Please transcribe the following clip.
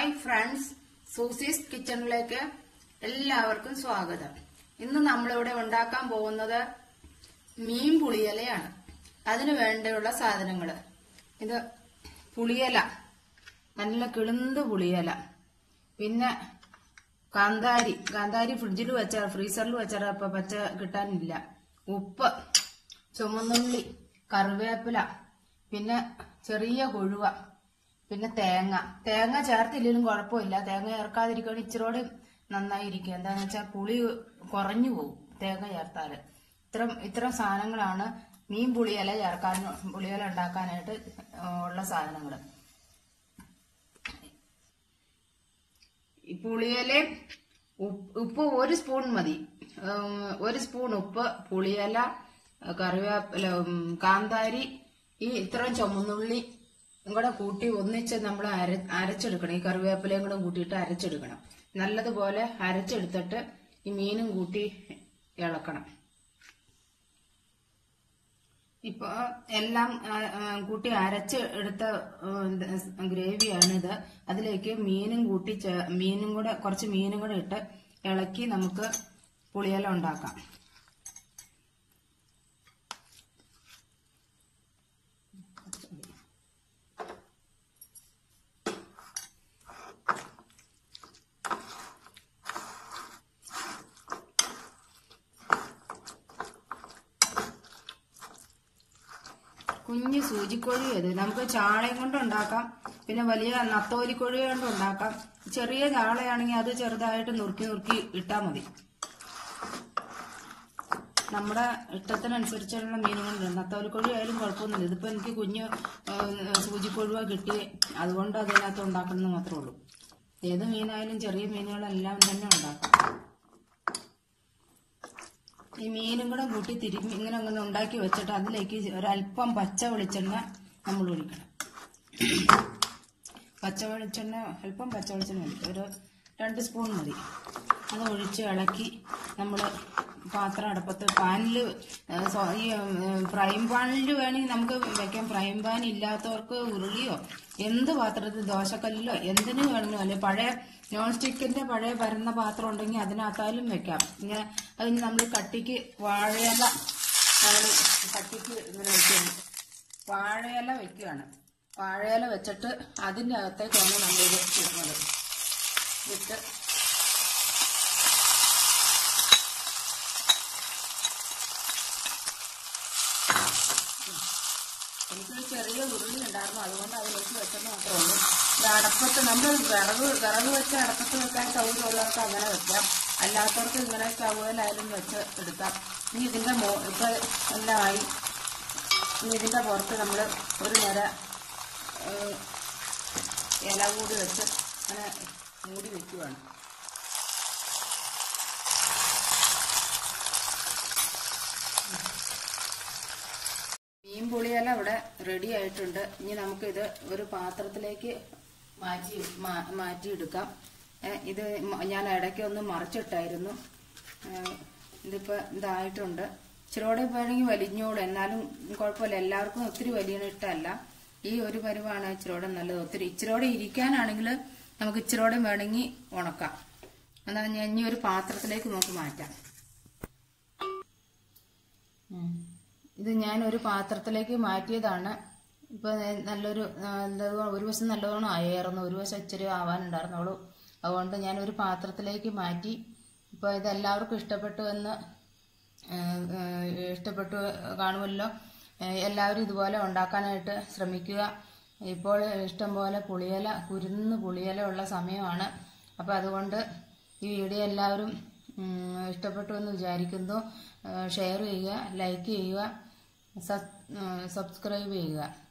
Hi friends സൂസീസ് കിച്ചണിലേക്ക് എല്ലാവർക്കും സ്വാഗതം ഇന്ന് നമ്മളിവിടെ ഉണ്ടാക്കാൻ പോകുന്നത് മീൻ പുളിയിലയാണ് അതിനു വേണ്ടിയുള്ള സാധനങ്ങൾ ഇത് പുളിയില നല്ല കിളുന്ത് പുളിയില പിന്നെ കാന്താരി കാന്താരി ഫ്രിഡ്ജിൽ വെച്ച ഫ്രീസറിൽ വെച്ചാൽ ഇപ്പൊ പച്ച കിട്ടാനില്ല ഉപ്പ് ചുമന്നുള്ളി കറിവേപ്പില പിന്നെ ചെറിയ കൊഴുവ പിന്നെ തേങ്ങ തേങ്ങ ചേർത്തില്ലെങ്കിലും കുഴപ്പമില്ല തേങ്ങ ചേർക്കാതിരിക്കുകയാണ് ഇച്ചിരോടെ നന്നായിരിക്കും എന്താന്ന് വെച്ചാൽ പുളി കുറഞ്ഞു പോകും തേങ്ങ ചേർത്താല് ഇത്തരം ഇത്തരം സാധനങ്ങളാണ് മീൻ പുളിയില ചേർക്കാൻ പുളിയില ഉണ്ടാക്കാനായിട്ട് ഉള്ള സാധനങ്ങൾ ഈ പുളിയില ഉപ്പ് ഒരു സ്പൂൺ മതി ഉം, ഒരു സ്പൂൺ ഉപ്പ് പുളിയില കറിവേപ്പില ഉം, കാന്താരി ഈ ഇത്രയും ചുമന്നുള്ളി കൂടെ കൂട്ടി ഒന്നിച്ച് നമ്മൾ അര അരച്ചെടുക്കണം ഈ കറിവേപ്പിലയും കൂടെ കൂട്ടിയിട്ട് അരച്ചെടുക്കണം നല്ലതുപോലെ അരച്ചെടുത്തിട്ട് ഈ മീനും കൂട്ടി ഇളക്കണം ഇപ്പൊ എല്ലാം ആ, ആ, കൂട്ടി അരച്ച് എടുത്ത ഗ്രേവിയാണിത് അതിലേക്ക് മീനും കൂട്ടി ചേ- മീനും കൂടെ കുറച്ച് മീനും കൂടെ ഇട്ട് ഇളക്കി നമുക്ക് പുളിയില ഉണ്ടാക്കാം കുഞ്ഞു സൂചിക്കോഴി അത് നമുക്ക് ചാളയും കൊണ്ട് ഉണ്ടാക്കാം പിന്നെ വലിയ നത്തോലിക്കോഴി കൊണ്ട് ഉണ്ടാക്കാം ചെറിയ ചാളയാണെങ്കിൽ അത് ചെറുതായിട്ട് നുറുക്കി നുറുക്കി ഇട്ടാൽ മതി നമ്മുടെ ഇഷ്ടത്തിനനുസരിച്ചുള്ള മീനുകളുണ്ട് നത്തോലിക്കോഴി ആയാലും കുഴപ്പമൊന്നുമില്ല ഇതിപ്പോ എനിക്ക് കുഞ്ഞു സൂചിക്കൊഴുവ കിട്ടി അതുകൊണ്ട് അതിനകത്ത് ഉണ്ടാക്കണമെന്ന് മാത്രമേ ഉള്ളൂ ഏത് മീനായാലും ചെറിയ മീനുകളെല്ലാം തന്നെ ഉണ്ടാക്കാം ഈ മീനും കൂടെ കൂട്ടി തിരുമ്മി ഇങ്ങനെ അങ്ങനെ ഉണ്ടാക്കി വെച്ചിട്ട് അതിലേക്ക് ഒരല്പം പച്ച വെളിച്ചെണ്ണ നമ്മൾ ഒഴിക്കണം പച്ച വെളിച്ചെണ്ണ അല്പം പച്ച വെളിച്ചെണ്ണ ഒഴിക്കും ഒരു രണ്ട് സ്പൂൺ മതി അത് ഒഴിച്ച് ഇളക്കി നമ്മൾ പാത്രം അടുപ്പത്ത് പാനിൽ ഈ ഫ്രൈം പാനിൽ വേണമെങ്കിൽ നമുക്ക് വെക്കാം ഫ്രൈം പാൻ ഇല്ലാത്തവർക്ക് ഉരുളിയോ എന്ത് പാത്രത്തിൽ ദോശക്കല്ലിലോ എന്തിനു വേണമെങ്കിലും അല്ലെ പഴയ നോൺ സ്റ്റിക്കിന്റെ പഴയ പരന്ന പാത്രം ഉണ്ടെങ്കിൽ അതിനകത്തായാലും വെക്കാം ഇങ്ങനെ അതിന് നമ്മൾ കട്ടിക്ക് വാഴയില നമ്മൾ കട്ടിക്ക് ഇങ്ങനെ വെക്കുകയാണ് വാഴയില വെക്കുകയാണ് വാഴയില വെച്ചിട്ട് അതിൻ്റെ അകത്തേക്കാണ് നമ്മളിത് ഇടുന്നത് ഇട്ട് എനിക്കൊരു ചെറിയ ഉരുളി ഉണ്ടായിരുന്നു അതുകൊണ്ട് അതിലേക്ക് വെച്ചെന്ന് മാത്രമേ ഉള്ളൂ ഇത് അടപ്പത്ത് നമ്മൾ വിറക് വിറക് വെച്ച് അടപ്പത്ത് വെക്കാൻ സൗകര്യമുള്ളവർക്ക് അങ്ങനെ വെക്കാം അല്ലാത്തവർക്ക് ഇങ്ങനെ സ്റ്റൗവിലായാലും വെച്ച് എടുക്കാം ഇനി ഇതിന്റെ മോ ഇപ്പൊ എല്ലാം ആയി ഇനി ഇതിന്റെ പുറത്ത് നമ്മൾ ഒരു നിര ഏഹ്, ഇല കൂടി വെച്ച് അങ്ങനെ മൂടി വെക്കുവാണ് മീൻ പുളിയെല്ലാം ഇവിടെ റെഡി ആയിട്ടുണ്ട് ഇനി നമുക്കിത് ഒരു പാത്രത്തിലേക്ക് മാറ്റി മാ- മാറ്റിയെടുക്കാം ഏ, ഇത് മ- ഞാൻ ഇടയ്ക്ക് ഒന്ന് മറിച്ചിട്ടായിരുന്നു ഏ, ഇതിപ്പോ ഇതായിട്ടുണ്ട് ഇച്ചിരൂടെ വേണമെങ്കിൽ വലിഞ്ഞോളും എന്നാലും കുഴപ്പമില്ല എല്ലാവർക്കും ഒത്തിരി വലിയ ഇഷ്ടമല്ല ഈ ഒരു പരുവാണ് ഇച്ചിരൂടെ നല്ലത് ഒത്തിരി ഇച്ചിരൂടെ ഇരിക്കാനാണെങ്കിൽ നമുക്ക് ഇച്ചിരൂടെ വേണമെങ്കിൽ ഉണക്കാം എന്നാൽ ഞാൻ ഇനി ഒരു പാത്രത്തിലേക്ക് നമുക്ക് മാറ്റാം ഉം. ഇത് ഞാൻ ഒരു പാത്രത്തിലേക്ക് മാറ്റിയതാണ് ഇപ്പൊ നല്ലൊരു ആ, നല്ലത് ഒരു വശം നല്ലതോണം ആയിരുന്നു ഒരു വശം ഇച്ചിരി ആവാനുണ്ടായിരുന്നുള്ളൂ അതുകൊണ്ട് ഞാൻ ഒരു പാത്രത്തിലേക്ക് മാറ്റി ഇപ്പൊ ഇത് എല്ലാവർക്കും ഇഷ്ടപ്പെട്ടു എന്ന് ആ, ആ, ഇഷ്ടപ്പെട്ടു കാണുമല്ലോ ആ, എല്ലാവരും ഇതുപോലെ ഉണ്ടാക്കാനായിട്ട് ശ്രമിക്കുക ഇപ്പോൾ ഇഷ്ടംപോലെ പുളിയില കുരുന്ന് പുളിയില ഉള്ള സമയമാണ് അപ്പോൾ അതുകൊണ്ട് ഈ വീഡിയോ എല്ലാവരും ഉം, ഇഷ്ടപ്പെട്ടു എന്ന് വിചാരിക്കുന്നു ഷെയർ ചെയ്യുക ലൈക്ക് ചെയ്യുക സബ്- ഉം, സബ്സ്ക്രൈബ് ചെയ്യുക